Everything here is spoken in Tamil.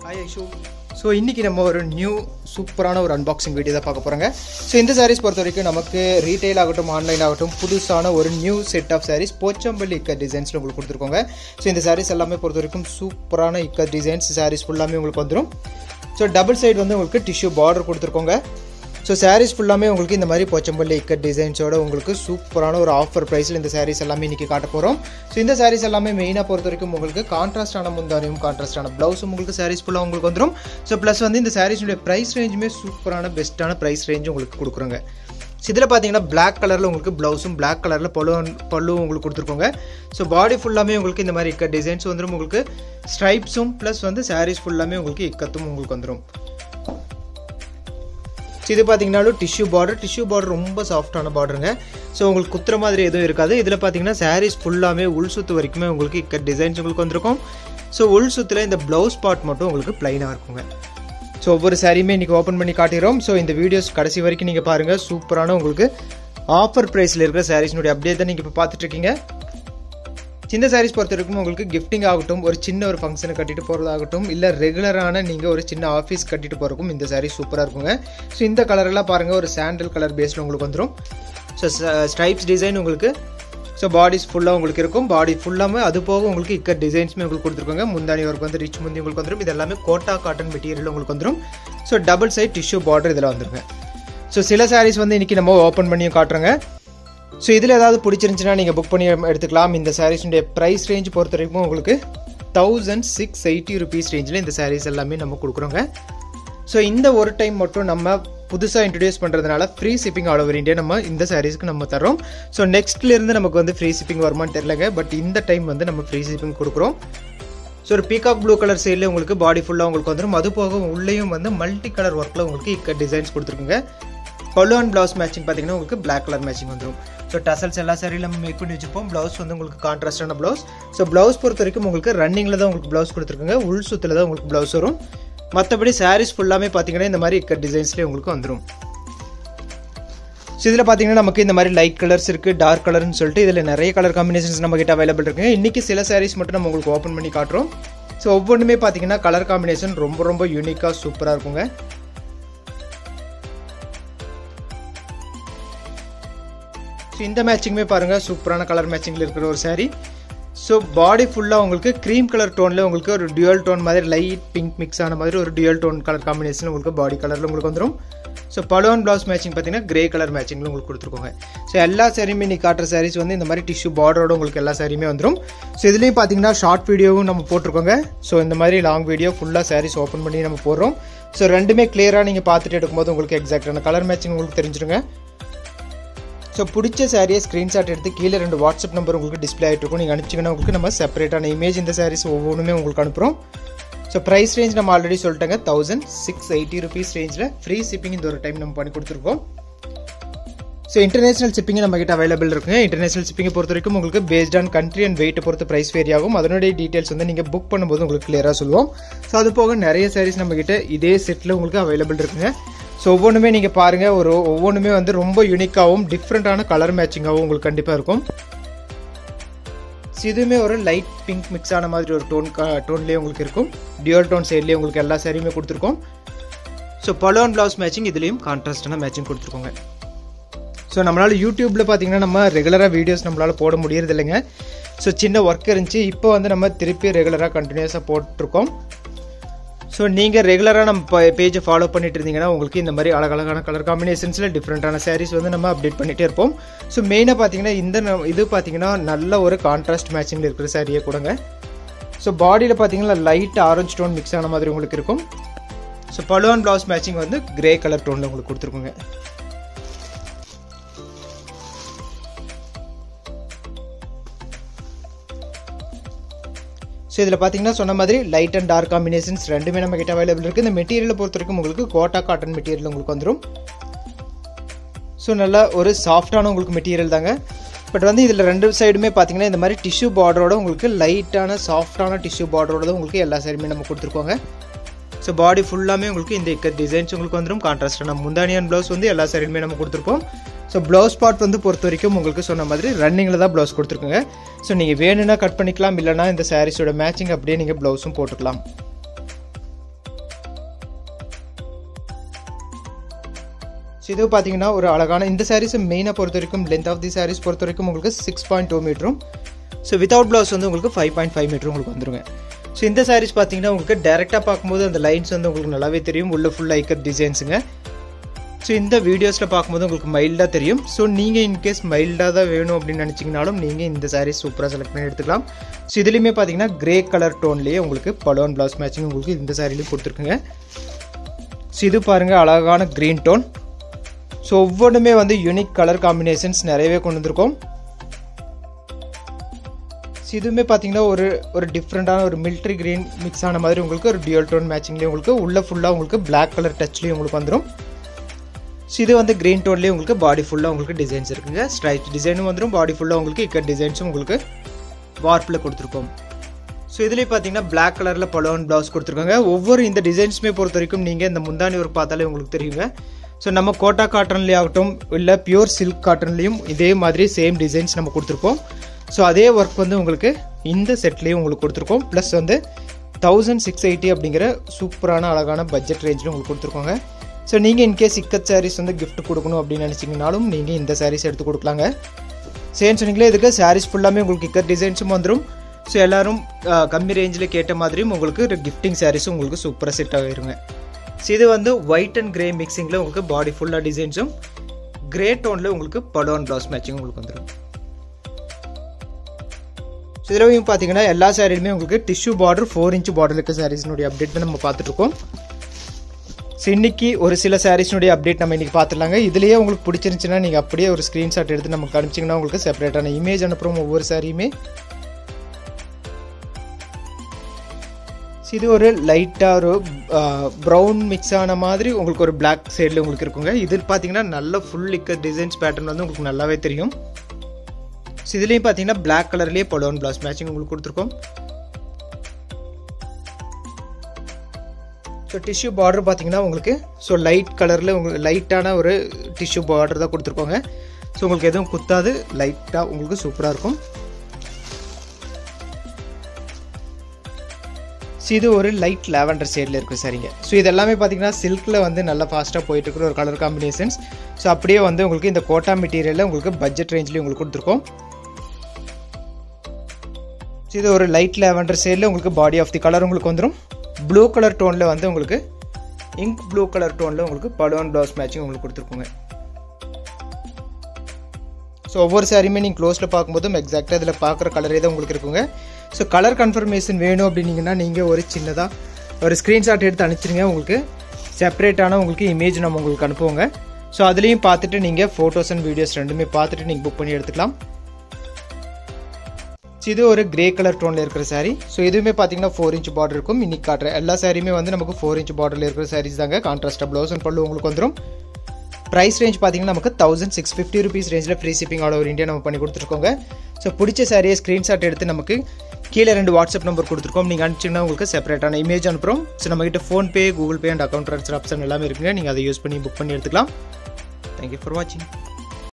ஹாய் ஐஷு ஸோ இன்றைக்கி நம்ம ஒரு நியூ சூப்பரான ஒரு அன்பாக்சிங் வீடியோ தான் பார்க்க போகிறோங்க ஸோ இந்த சாரீஸ் பொறுத்த வரைக்கும் நமக்கு ரீட்டைல் ஆகட்டும் ஆன்லைன் ஆகட்டும் புதுசான ஒரு new set of saris Pochampally ikat டிசைன்ஸில் உங்களுக்கு கொடுத்துருக்கோங்க ஸோ இந்த சாரீஸ் எல்லாமே பொறுத்த வரைக்கும் சூப்பரான இக்க டிசைன்ஸ் சாரீஸ் ஃபுல்லாமே உங்களுக்கு வந்துடும் ஸோ டபுள் சைடு வந்து உங்களுக்கு டிஷ்யூ பார்டர் கொடுத்துருக்கோங்க ஸோ சாரீஸ் ஃபுல்லாமே உங்களுக்கு இந்த மாதிரி போச்சம்பள்ளி இக்கட் டிசைன்ஸோட உங்களுக்கு சூப்பரான ஒரு ஆஃபர் ப்ரைஸில் இந்த சாரீஸ் எல்லாமே இன்றைக்கி காட்ட போகிறோம் ஸோ இந்த சாரீஸ் எல்லாமே மெயினாக பொறுத்த வரைக்கும் உங்களுக்கு கான்ட்ராஸ்டான முந்தானியும் கான்ட்ராஸ்டான ப்ளவுஸும் உங்களுக்கு சாரீஸ் ஃபுல்லாக உங்களுக்கு வந்துடும் ஸோ ப்ளஸ் வந்து இந்த சாரீஸுடைய ப்ரைஸ் ரேஞ்சுமே சூப்பரான பெஸ்ட்டான ப்ரைஸ் ரேஞ்சும் உங்களுக்கு கொடுக்குறோங்க ஸோ இதில் பார்த்தீங்கன்னா பிளாக் கலரில் உங்களுக்கு ப்ளவுஸும் பிளாக் கலரில் பல்லு பல்லுவும் உங்களுக்கு கொடுத்துருக்கோங்க ஸோ பாடி ஃபுல்லாமே உங்களுக்கு இந்த மாதிரி இக்க டிசைன்ஸ் வந்துடும் உங்களுக்கு ஸ்ட்ரைப்ஸும் ப்ளஸ் வந்து சாரீஸ் ஃபுல்லாமே உங்களுக்கு இக்கத்தும் உங்களுக்கு வந்துடும் ஸோ இது பார்த்தீங்கன்னாலும் டிஷ்யூ பார்டர் டிஷ்யூ பார்டர் ரொம்ப சாஃப்டான பார்டருங்க ஸோ உங்களுக்கு குத்துற மாதிரி எதுவும் இருக்காது இதில் பார்த்தீங்கன்னா சாரீஸ் ஃபுல்லாமே உள் சுத்து வரைக்குமே உங்களுக்கு இக்க டிசைன்ஸ் உங்களுக்கு வந்திருக்கும் ஸோ உள் சுத்தில் இந்த ப்ளவுஸ் பார்ட் மட்டும் உங்களுக்கு ப்ளைனாக இருக்குங்க ஸோ ஒவ்வொரு சாரியுமே இன்றைக்கி ஓப்பன் பண்ணி காட்டிடுறோம் ஸோ இந்த வீடியோஸ் கடைசி வரைக்கும் நீங்கள் பாருங்கள் சூப்பரான உங்களுக்கு ஆஃபர் ப்ரைஸில் இருக்கிற சாரீஸ்னுடைய அப்டேட் தான் நீங்கள் இப்போ பார்த்துட்ருக்கீங்க சின்ன சாரீஸ் பொறுத்த வரைக்கும் உங்களுக்கு கிஃப்டிங் ஆகட்டும் ஒரு சின்ன ஒரு ஃபங்க்ஷனை கட்டிட்டு போகிறதாகட்டும் இல்லை ரெகுலரான நீங்கள் ஒரு சின்ன ஆஃபீஸ் கட்டிட்டு போகிறக்கும் இந்த சாரீ சூப்பராக இருக்குங்க ஸோ இந்த கலரெல்லாம் பாருங்கள் ஒரு சாண்டல் கலர் பேஸில் உங்களுக்கு வந்துடும் ஸோ ஸ்ட்ரைப்ஸ் டிசைன் உங்களுக்கு ஸோ பாடிஸ் ஃபுல்லாக உங்களுக்கு இருக்கும் பாடி ஃபுல்லாமே அது போக உங்களுக்கு இக்க டிசைன்ஸுமே உங்களுக்கு கொடுத்துருக்காங்க முந்தானி ஒர்க் வந்து ரிச் முந்தி உங்களுக்கு வந்துடும் இது எல்லாமே கோட்டா காட்டன் மெட்டீரியல் உங்களுக்கு வந்துடும் so double side tissue border இதில் வந்துருங்க ஸோ சில சாரீஸ் வந்து இன்றைக்கி நம்ம ஓப்பன் பண்ணியும் காட்டுறோங்க ஸோ இதில் ஏதாவது பிடிச்சிருந்துச்சுன்னா நீங்கள் புக் பண்ணி எடுத்துக்கலாம் இந்த சாரீஸுடைய ப்ரைஸ் ரேஞ்ச் பொறுத்த வரைக்கும் உங்களுக்கு தௌசண்ட் சிக்ஸ் எயிட்டி ருபீஸ் ரேஞ்சில் இந்த சாரீஸ் எல்லாமே நம்ம கொடுக்குறோங்க ஸோ இந்த ஒரு டைம் மட்டும் நம்ம புதுசாக இன்ட்ரடியூஸ் பண்ணுறதுனால free shipping all over India நம்ம இந்த சாரீஸ்க்கு நம்ம தரோம் ஸோ நெக்ஸ்ட்லேருந்து நமக்கு வந்து ஃப்ரீ ஷிப்பிங் வருமானு தெரிலங்க பட் இந்த டைம் வந்து நம்ம ஃப்ரீ ஷிப்பிங் கொடுக்குறோம் ஸோ ஒரு பீகாக் ப்ளூ கலர் சைடில் உங்களுக்கு பாடி ஃபுல்லாக உங்களுக்கு வந்துடும் அது போக உள்ளேயும் வந்து மல்டி கலர் ஒர்க்கில் உங்களுக்கு இக்க டிசைன்ஸ் கொடுத்துருக்குங்க பல்லு அண்ட் ப்ளவுஸ் மேட்சிங் பார்த்தீங்கன்னா உங்களுக்கு பிளாக் கலர் மேட்சிங் வந்துடும் ஸோ டசல்ஸ் எல்லா சாரியும் நம்ம மேக் பண்ணி வச்சுப்போம் ப்ளவுஸ் வந்து உங்களுக்கு கான்ட்ராஸ்டான ப்ளவுஸ் ஸோ ப்ளவுஸ் பொறுத்த வரைக்கும் உங்களுக்கு ரன்னிங்கில் தான் உங்களுக்கு ப்ளவுஸ் கொடுத்துருக்குங்க உள் சுத்தில் தான் உங்களுக்கு ப்ளவுஸ் வரும் மற்றபடி சாரீஸ் ஃபுல்லாமே பார்த்தீங்கன்னா இந்த மாதிரி இக்க டிசைன்ஸ்லேயே உங்களுக்கு வந்துடும் ஸோ இதில் பார்த்தீங்கன்னா நமக்கு இந்த மாதிரி லைட் கலர்ஸ் இருக்குது டார்க் கலர்னு சொல்லிட்டு இதில் நிறைய கலர் காம்பினேஷன்ஸ் நம்ம கிட்ட அவைலபிள் இருக்குங்க இன்றைக்கி சில சாரீஸ் மட்டும் நம்ம உங்களுக்கு ஓப்பன் பண்ணி காட்டுறோம் ஸோ ஒவ்வொன்றுமே பார்த்தீங்கன்னா கலர் காம்பினேஷன் ரொம்ப ரொம்ப யூனிக்காக சூப்பராக இருக்குங்க ஸோ இந்த மேட்சிங்குமே பாருங்கள் சூப்பரான கலர் மேட்சிங்கில் இருக்கிற ஒரு சாரீ ஸோ பாடி ஃபுல்லாக உங்களுக்கு க்ரீம் கலர் டோனில் உங்களுக்கு ஒரு டியூயல் டோன் மாதிரி லைட் பிங்க் மிக்ஸ் ஆன மாதிரி ஒரு டியூயல் டோன் கலர் காம்பினேஷன் உங்களுக்கு பாடி கலரில் உங்களுக்கு வந்துடும் ஸோ பலோன் ப்ளவுஸ் மேட்சிங் பார்த்தீங்கன்னா கிரே கலர் மேட்சிங்கில் உங்களுக்கு கொடுத்துருக்கோங்க ஸோ எல்லா சாரியுமே நீ காட்டுற சாரீஸ் வந்து இந்த மாதிரி டிஷ்யூ பார்டரோட உங்களுக்கு எல்லா சாரியுமே வந்துடும் ஸோ இதுலேயும் பார்த்தீங்கன்னா ஷார்ட் வீடியோவும் நம்ம போட்டிருக்கோங்க ஸோ இந்த மாதிரி லாங் வீடியோ ஃபுல்லாக சாரீஸ் ஓப்பன் பண்ணி நம்ம போடுறோம் ஸோ ரெண்டுமே கிளியராக நீங்கள் பார்த்துட்டு எடுக்கும்போது உங்களுக்கு எக்ஸாக்டான கலர் மேட்சிங் உங்களுக்கு தெரிஞ்சிருங்க ஸோ பிடிச்ச சாரியை ஸ்க்ரீன்ஷாட் எடுத்து கீழே ரெண்டு வாட்ஸ்அப் நம்பர் உங்களுக்கு டிஸ்பிளே ஆகிட்டு இருக்கும் நீங்கள் அனுப்பிச்சிங்கன்னா உங்களுக்கு நம்ம செப்பரேட்டான இமேஜ் இந்த சாரீஸ் ஒவ்வொன்றுமே உங்களுக்கு அனுப்புகிறோம் ஸோ ப்ரைஸ் ரேஞ்ச் நம்ம ஆல்ரெடி சொல்லிட்டேங்க தௌசண்ட் சிக்ஸ் எயிட்டி ருபீஸ் ரேஞ்சில் ஃப்ரீ ஷிப்பிங் இந்த ஒரு டைம் நம்ம பண்ணி கொடுத்துருக்கோம் ஸோ இன்டர்நேஷனல் ஷிப்பிங் நம்ம கிட்ட அவைலபிள் இருக்குங்க இன்டர்நேஷனல் ஷிப்பிங்கை பொறுத்த வரைக்கும் உங்களுக்கு பேஸ்ட் ஆன் கண்ட்ரி அண்ட் வெயிட்டை பொறுத்து ப்ரைஸ் வேரி ஆகும் அதனுடைய டீட்டெயில்ஸ் வந்து நீங்கள் புக் பண்ணும்போது உங்களுக்கு கிளியராக சொல்லுவோம் ஸோ அது போக நிறைய சாரீஸ் நம்ம கிட்ட இதே செட்டில் உங்களுக்கு அவைலபிள் இருக்குங்க ஸோ ஒவ்வொன்றுமே நீங்கள் பாருங்கள் ஒரு ஒவ்வொன்றுமே வந்து ரொம்ப யூனிக்காகவும் டிஃப்ரெண்ட்டான கலர் மேட்சிங்காகவும் உங்களுக்கு கண்டிப்பாக இருக்கும் ஸோ இதுவுமே ஒரு லைட் பிங்க் மிக்ஸ் ஆன மாதிரி ஒரு டோன் டோன்லேயே உங்களுக்கு இருக்கும் டியூல் டோன் சைட்லேயே உங்களுக்கு எல்லா சாரியுமே கொடுத்துருக்கோம் ஸோ பலோன் ப்ளவுஸ் மேட்சிங் இதுலேயும் கான்ட்ராஸ்டான மேட்சிங் கொடுத்துருக்கோங்க ஸோ நம்மளால் யூடியூப்பில் பார்த்தீங்கன்னா நம்ம ரெகுலராக வீடியோஸ் நம்மளால் போட முடியறது இல்லைங்க ஸோ சின்ன ஒர்க் இருந்துச்சு இப்போ வந்து நம்ம திருப்பி ரெகுலராக கண்டினியூஸாக போட்டிருக்கோம் ஸோ நீங்கள் ரெகுலராக நம்ம பேஜை ஃபாலோ பண்ணிட்டு இருந்தீங்கன்னா உங்களுக்கு இந்த மாதிரி அழகழகான கலர் காம்பினேஷன்ஸில் டிஃப்ரெண்ட்டான சாரீஸ் வந்து நம்ம அப்டேட் பண்ணிகிட்டே இருப்போம் ஸோ மெயினாக பார்த்தீங்கன்னா இந்த இது பார்த்தீங்கன்னா நல்ல ஒரு கான்ட்ராஸ்ட் மேட்சிங்கில் இருக்கிற சாரியை கொடுங்க ஸோ பாடியில் பார்த்தீங்கன்னா லைட் ஆரஞ்சு டோன் மிக்ஸ் ஆன மாதிரி உங்களுக்கு இருக்கும் ஸோ பலுவான் ப்ளவுஸ் மேட்சிங் வந்து கிரே கலர் டோனில் உங்களுக்கு கொடுத்துருக்குங்க ஸோ இதில் பார்த்தீங்கன்னா சொன்ன மாதிரி லைட் அண்ட் டார்க் காம்பினேஷன்ஸ் ரெண்டுமே நம்ம கிட்ட அவைலபிள் இருக்குது இந்த மெட்டீரியலை பொறுத்த வரைக்கும் உங்களுக்கு கோட்டா காட்டன் மெட்டீரியல் உங்களுக்கு வந்துடும் ஸோ நல்லா ஒரு சாஃப்டான உங்களுக்கு மெட்டீரியல் தாங்க பட் வந்து இதில் ரெண்டு சைடுமே பார்த்தீங்கன்னா இந்த மாதிரி டிஷ்யூ பார்டரோட உங்களுக்கு லைட்டான சாஃப்டான டிஷ்யூ பார்டரோட தான் உங்களுக்கு எல்லா சைடுமே நம்ம கொடுத்துருக்கோங்க ஸோ பாடி ஃபுல்லாமே உங்களுக்கு இந்த இக்க டிசைன்ஸ் உங்களுக்கு வந்துடும் கான்ட்ராஸ்டான முந்தானியன் ப்ளவுஸ் வந்து எல்லா சைடுமே நம்ம கொடுத்துருப்போம் ஸோ ப்ளவுஸ் பார்ட் வந்து பொறுத்த வரைக்கும் உங்களுக்கு சொன்ன மாதிரி ரன்னிங்கில் தான் ப்ளவுஸ் கொடுத்துருக்குங்க ஸோ நீங்கள் வேணும்னா கட் பண்ணிக்கலாம் இல்லைனா இந்த சாரீஸோட மேட்சிங் அப்படியே நீங்கள் ப்ளவுஸும் போட்டுக்கலாம் ஸோ இது பார்த்தீங்கன்னா ஒரு அழகான இந்த சாரீஸ் மெயினாக பொறுத்த வரைக்கும் லென்த் ஆஃப் தி சாரீஸ் பொறுத்த வரைக்கும் உங்களுக்கு சிக்ஸ் பாயிண்ட் டூ மீட்டரும் ஸோ வித்தவுட் ப்ளவுஸ் வந்து உங்களுக்கு ஃபைவ் பாயிண்ட் ஃபைவ் மீட்டர் உங்களுக்கு வந்துருங்க ஸோ இந்த சாரீஸ் பார்த்தீங்கன்னா உங்களுக்கு டேரெக்டாக பார்க்கும்போது அந்த லைன்ஸ் வந்து உங்களுக்கு நல்லாவே தெரியும் உள்ள ஃபுல் ஐக்கர் டிசைன்ஸுங்க ஸோ இந்த வீடியோஸில் பார்க்கும்போது உங்களுக்கு மைல்டாக தெரியும் ஸோ நீங்கள் இன்கேஸ் மைல்டாக தான் வேணும் அப்படின்னு நினச்சிங்கனாலும் நீங்கள் இந்த சாரீஸ் சூப்பராக செலக்ட் பண்ணி எடுத்துக்கலாம் ஸோ இதுலேயுமே பார்த்தீங்கன்னா கிரே கலர் டோன்லேயே உங்களுக்கு பலோன் ப்ளவுஸ் மேட்சிங் உங்களுக்கு இந்த சாரிலையும் கொடுத்துருக்குங்க ஸோ இது பாருங்கள் அழகான க்ரீன் டோன் ஸோ ஒவ்வொன்றுமே வந்து யூனிக் கலர் காம்பினேஷன்ஸ் நிறையவே கொண்டு வந்திருக்கோம் ஸோ இதுவுமே பார்த்தீங்கன்னா ஒரு ஒரு டிஃப்ரெண்ட்டான ஒரு மிலிட்ரி க்ரீன் மிக்ஸ் ஆன மாதிரி உங்களுக்கு ஒரு டியூல் டோன் மேட்சிங்லேயே உங்களுக்கு உள்ள ஃபுல்லாக உங்களுக்கு பிளாக் கலர் டச்லேயும் உங்களுக்கு வந்துடும் ஸோ இது வந்து க்ரீன் டோன்லேயே உங்களுக்கு பாடி ஃபுல்லாக உங்களுக்கு டிசைன்ஸ் இருக்குங்க ஸ்ட்ரைட் டிசைனும் வந்துடும் பாடி ஃபுல்லாக உங்களுக்கு இக்கட் டிசைன்ஸும் உங்களுக்கு வார்ப்பில் கொடுத்துருக்கோம் ஸோ இதுலேயே பார்த்தீங்கன்னா பிளாக் கலரில் பலோன் ப்ளவுஸ் கொடுத்துருக்காங்க ஒவ்வொரு இந்த டிசைன்ஸுமே பொறுத்த வரைக்கும் நீங்கள் இந்த முந்தானி ஒரு பார்த்தாலே உங்களுக்கு தெரியுங்க ஸோ நம்ம கோட்டா காட்டன்லேயே ஆகட்டும் இல்லை பியூர் சில்க் காட்டன்லேயும் இதே மாதிரி சேம் டிசைன்ஸ் நம்ம கொடுத்துருப்போம் ஸோ அதே ஒர்க் வந்து உங்களுக்கு இந்த செட்லேயும் உங்களுக்கு கொடுத்துருக்கோம் ப்ளஸ் வந்து தௌசண்ட் சிக்ஸ் எயிட்டி அப்படிங்கிற சூப்பரான அழகான பட்ஜெட் ரேஞ்சில் உங்களுக்கு கொடுத்துருக்கோங்க ஸோ நீங்கள் இன்கேஸ் இக்கத் சாரீஸ் வந்து கிஃப்ட் கொடுக்கணும் அப்படின்னு நினச்சிங்கனாலும் நீங்கள் இந்த சாரீஸ் எடுத்து கொடுக்கலாங்க சேம் சொன்னீங்களே இதுக்கு சாரீஸ் ஃபுல்லாமே உங்களுக்கு இக்கத் டிசைன்ஸும் வந்துடும் ஸோ எல்லோரும் கம்மி ரேஞ்சில் கேட்ட மாதிரியும் உங்களுக்கு கிஃப்டிங் சாரீஸும் உங்களுக்கு சூப்பராக செட் ஆகிருங்க ஸோ இது வந்து ஒயிட் அண்ட் கிரே மிக்சிங்கில் உங்களுக்கு பாடி ஃபுல்லாக டிசைன்ஸும் கிரே டோனில் உங்களுக்கு பலோன் ப்ளவுஸ் மேட்சிங் உங்களுக்கு வந்துடும் ஸோ இதுலையும் பார்த்தீங்கன்னா எல்லா சாரிலுமே உங்களுக்கு tissue border four inch border இருக்க சாரீஸ்னுடைய அப்டேட் தான் நம்ம பார்த்துட்ருக்கோம் ஸோ இன்றைக்கி ஒரு சில சாரீஸ்னுடைய அப்டேட் நம்ம இன்றைக்கி பார்த்துலாங்க இதுலேயே உங்களுக்கு பிடிச்சிருந்துச்சுன்னா நீங்கள் அப்படியே ஒரு ஸ்க்ரீன்ஷாட் எடுத்து நமக்கு அனுப்பிச்சிங்கன்னா உங்களுக்கு செப்பரேட்டான இமேஜ் அனுப்புகிறோம் ஒவ்வொரு சாரியுமே இது ஒரு லைட்டாக ஒரு ப்ரௌன் மிக்ஸ் ஆன மாதிரி உங்களுக்கு ஒரு பிளாக் சைடில் உங்களுக்கு இருக்குங்க இது பார்த்தீங்கன்னா நல்ல ஃபுல் லிக்க டிசைன்ஸ் பேட்டர்ன் வந்து உங்களுக்கு நல்லாவே தெரியும் ஸோ இதுலேயும் பார்த்தீங்கன்னா பிளாக் கலர்லேயே பலோன் பிளவுஸ் மேட்சிங் உங்களுக்கு கொடுத்துருக்கோம் ஸோ டிஷ்யூ பார்டர் பார்த்தீங்கன்னா உங்களுக்கு ஸோ லைட் கலரில் உங்களுக்கு லைட்டான ஒரு டிஷ்யூ பார்டர் தான் கொடுத்துருக்கோங்க ஸோ உங்களுக்கு எதுவும் குத்தாது லைட்டாக உங்களுக்கு சூப்பராக இருக்கும் ஸோ இது ஒரு லைட் லாவெண்டர் ஷேடில் இருக்குது சரிங்க ஸோ இது எல்லாமே பார்த்தீங்கன்னா சில்கில் வந்து நல்லா ஃபாஸ்ட்டாக போயிட்டு இருக்கிற ஒரு கலர் காம்பினேஷன்ஸ் ஸோ அப்படியே வந்து உங்களுக்கு இந்த கோட்டா மெட்டீரியலில் உங்களுக்கு பட்ஜெட் ரேஞ்சில் உங்களுக்கு கொடுத்துருக்கோம் ஸோ இது ஒரு லைட் லாவெண்டர் ஷேடில் உங்களுக்கு பாடி ஆஃப் தி கலர் உங்களுக்கு வந்துடும் ப்ளூ கலர் டோனில் வந்து உங்களுக்கு இங்க் ப்ளூ கலர் டோனில் உங்களுக்கு பலோன் ப்ளவுஸ் மேட்சிங் உங்களுக்கு கொடுத்துருக்குங்க ஸோ ஒவ்வொரு சாரியுமே நீங்கள் க்ளோஸில் பார்க்கும்போதும் எக்ஸாக்டாக இதில் பார்க்குற கலரே தான் உங்களுக்கு இருக்குங்க ஸோ கலர் கன்ஃபர்மேஷன் வேணும் அப்படின்னீங்கன்னா நீங்கள் ஒரு சின்னதாக ஒரு ஸ்க்ரீன்ஷாட் எடுத்து அனுப்பிச்சிருங்க உங்களுக்கு செப்பரேட்டான உங்களுக்கு இமேஜ் நம்ம உங்களுக்கு அனுப்புவோங்க ஸோ அதுலேயும் பார்த்துட்டு நீங்கள் ஃபோட்டோஸ் அண்ட் வீடியோஸ் ரெண்டுமே பார்த்துட்டு நீங்கள் புக் பண்ணி எடுத்துக்கலாம் ஸோ இது ஒரு கிரே கலர் டோனில் இருக்கிற சாரீ ஸோ இதுவுமே பார்த்தீங்கன்னா ஃபோர் இன்ச் பார்டர் இருக்கும் இன்னைக்கு காட்டுற எல்லா சாரியுமே வந்து நமக்கு ஃபோர் இன்ச் பார்டரில் இருக்கிற சாரீஸ் தாங்க கான்ட்ராஸ்டாக ப்ளவுஸ் அண்ட் பல்லு உங்களுக்கு வந்துடும் ப்ரைஸ் ரேஞ்ச் பார்த்தீங்கன்னா நமக்கு தௌசண்ட் சிக்ஸ் ஃபிஃப்டி ருபீஸ் ரேஞ்சில் free shipping all over India நம்ம பண்ணி கொடுத்துருக்கோங்க ஸோ பிடிச்ச சாரியை ஸ்க்ரீன்ஷாட் எடுத்து நமக்கு கீழே ரெண்டு வாட்ஸ்அப் நம்பர் கொடுத்துருக்கோம் நீங்கள் அனுப்பிச்சிங்கன்னா உங்களுக்கு செப்பரேட்டான இமேஜ் அனுப்புகிறோம் ஸோ நம்மகிட்ட PhonePe Google Pay and account transfer option எல்லாமே இருக்குங்க நீங்கள் அதை யூஸ் பண்ணி புக் பண்ணி எடுத்துக்கலாம் தேங்க்யூ ஃபார் வாட்சிங்